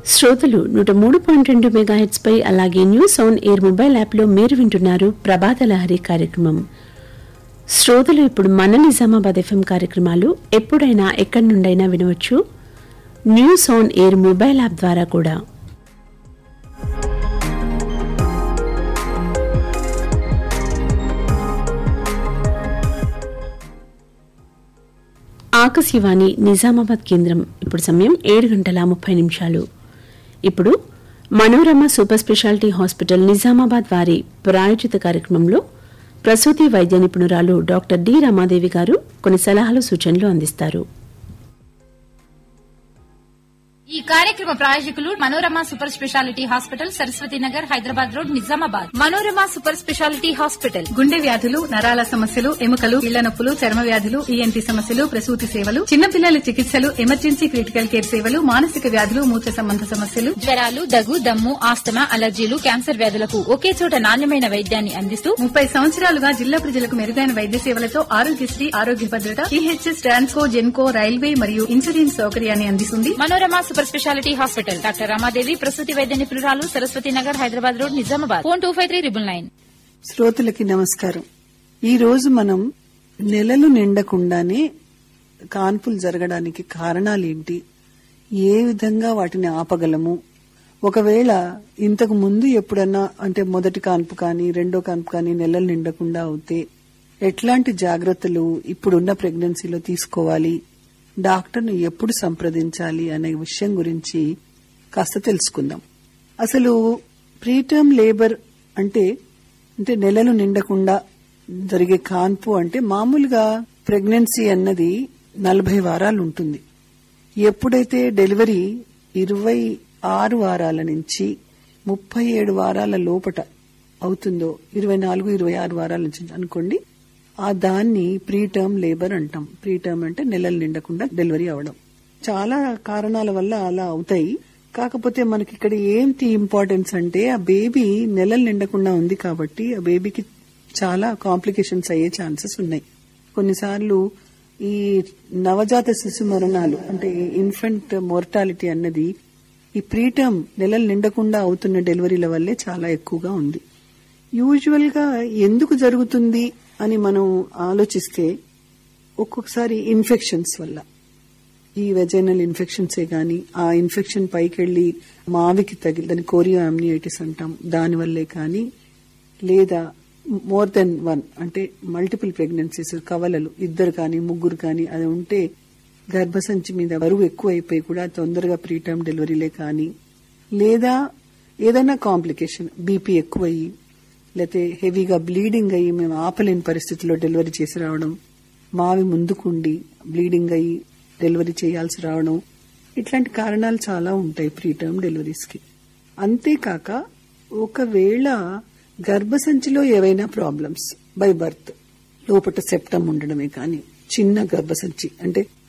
శ్రోతలు నూట మూడు పాయింట్ రెండు మెగాహెట్స్ పై అలాగే న్యూస్ ఆన్ ఎయిర్ మొబైల్ యాప్లో మీరు వింటున్నారు ప్రభాత లహరి కార్యక్రమం శ్రోతలు ఇప్పుడు మన నిజామాబాద్ ఎఫ్ఎం కార్యక్రమాలు ఎప్పుడైనా ఎక్కడి నుండైనా వినవచ్చు news on air mobile app ద్వారా కూడా ఆకాశవాణి నిజామాబాద్ కేంద్రం ఇప్పుడు సమయం ఏడు గంటల ముప్పై నిమిషాలు ఇప్పుడు Manorama super speciality hospital Nizamabad వారి ప్రాయోజిత కార్యక్రమంలో ప్రసూతి వైద్య నిపుణురాలు డాక్టర్ డి రమాదేవి గారు కొన్ని సలహాలు సూచనలు అందిస్తారు ఈ కార్యక్రమ ప్రాయోజకులు Manorama super speciality hospital Saraswati Nagar Hyderabad road Nizamabad Manorama super speciality hospital గుండె వ్యాధులు నరాల సమస్యలు ఎముకలు ఇళ్ల నొప్పులు చర్మ వ్యాధులు ఈఎన్టీ సమస్యలు ప్రసూతి సేవలు చిన్నపిల్లల చికిత్సలు ఎమర్జెన్సీ క్రిటికల్ కేర్ సేవలు మానసిక వ్యాధులు మూత్ర సంబంధ సమస్యలు జ్వరాలు దగ్గు దమ్ము ఆస్తమా అలర్జీలు క్యాన్సర్ వ్యాధులకు ఒకే చోట నాణ్యమైన వైద్యాన్ని అందిస్తూ ముప్పై సంవత్సరాలుగా జిల్లా ప్రజలకు మెరుగైన వైద్య సేవలతో ఆరోగ్యశ్రీ ఆరోగ్య భద్రత ఈహెచ్ఎస్ ట్రాన్స్కో జెన్కో రైల్వే మరియు ఇన్సూరెన్స్ సౌకర్యాన్ని అందిస్తుంది Manorama super speciality hospital doctor Ramadevi ప్రసూతి వైద్య నిపుణురాలు Saraswati Nagar Hyderabad road Nizamabad phone two five three triple nine శ్రోతలకి నమస్కారం ఈ రోజు మనం నెలలు నిండకుండానే కాన్పులు జరగడానికి కారణాలేంటి ఏ విధంగా వాటిని ఆపగలము ఒకవేళ ఇంతకు ముందు ఎప్పుడన్నా అంటే మొదటి కాన్పు కానీ రెండో కాన్పు కానీ నెలలు నిండకుండా అవుతే ఎట్లాంటి జాగ్రత్తలు ఇప్పుడున్న ప్రెగ్నెన్సీలో తీసుకోవాలి డాక్టర్ను ఎప్పుడు సంప్రదించాలి అనే విషయం గురించి కాస్త తెలుసుకుందాం అసలు ప్రీటర్మ్ లేబర్ అంటే అంటే నెలలు నిండకుండా జరిగే కాన్పు అంటే మామూలుగా ప్రెగ్నెన్సీ అన్నది నలభై వారాలు ఉంటుంది ఎప్పుడైతే డెలివరీ ఇరవై ఆరు వారాల నుంచి ముప్పై ఏడు వారాల లోపట అవుతుందో ఇరవై నాలుగు ఇరవై ఆరు వారాల నుంచి అనుకోండి ఆ దాన్ని ప్రీటర్మ్ లేబర్ అంటాం ప్రీటర్మ్ అంటే నెలలు నిండకుండా డెలివరీ అవడం చాలా కారణాల వల్ల అలా అవుతాయి కాకపోతే మనకి ఇక్కడ ఏంటి ఇంపార్టెన్స్ అంటే ఆ బేబీ నెలలు నిండకుండా ఉంది కాబట్టి ఆ బేబీకి చాలా కాంప్లికేషన్స్ అయ్యే ఛాన్సెస్ ఉన్నాయి కొన్నిసార్లు ఈ నవజాత శిశు మరణాలు అంటే ఇన్ఫెంట్ మోర్టాలిటీ అన్నది ఈ ప్రీటర్మ్ నెలలు నిండకుండా అవుతున్న డెలివరీల వల్లే చాలా ఎక్కువగా ఉంది యూజువల్ గా ఎందుకు జరుగుతుంది అని మనం ఆలోచిస్తే ఒక్కొక్కసారి ఇన్ఫెక్షన్స్ వల్ల ఈ వెజైనల్ ఇన్ఫెక్షన్సే గాని ఆ ఇన్ఫెక్షన్ పైకెళ్లి మావికి తగిలి దాని కోరియో అమ్నియైటిస్ అంటాం దాని వల్లే కానీ లేదా మోర్ దెన్ వన్ అంటే మల్టిపుల్ ప్రెగ్నెన్సీస్ కవలలు ఇద్దరు కానీ ముగ్గురు కానీ అది ఉంటే గర్భసంచి మీద బరువు ఎక్కువ అయిపోయి కూడా తొందరగా ప్రీటర్మ్ డెలివరీలే కానీ లేదా ఏదైనా కాంప్లికేషన్ బీపీ ఎక్కువయ్యి లేకపోతే హెవీగా బ్లీడింగ్ అయ్యి మేము ఆపలేని పరిస్థితిలో డెలివరీ చేసి రావడం మావి ముందుకుండి బ్లీడింగ్ అయ్యి డెలివరీ చేయాల్సి రావడం ఇట్లాంటి కారణాలు చాలా ఉంటాయి ప్రీటర్మ్ డెలివరీస్ కి అంతేకాక ఒకవేళ గర్భసంచిలో ఏవైనా ప్రాబ్లమ్స్ బై బర్త్ లోపల సెప్టమ్ ఉండడమే కానీ చిన్న గర్భసంచి అంటే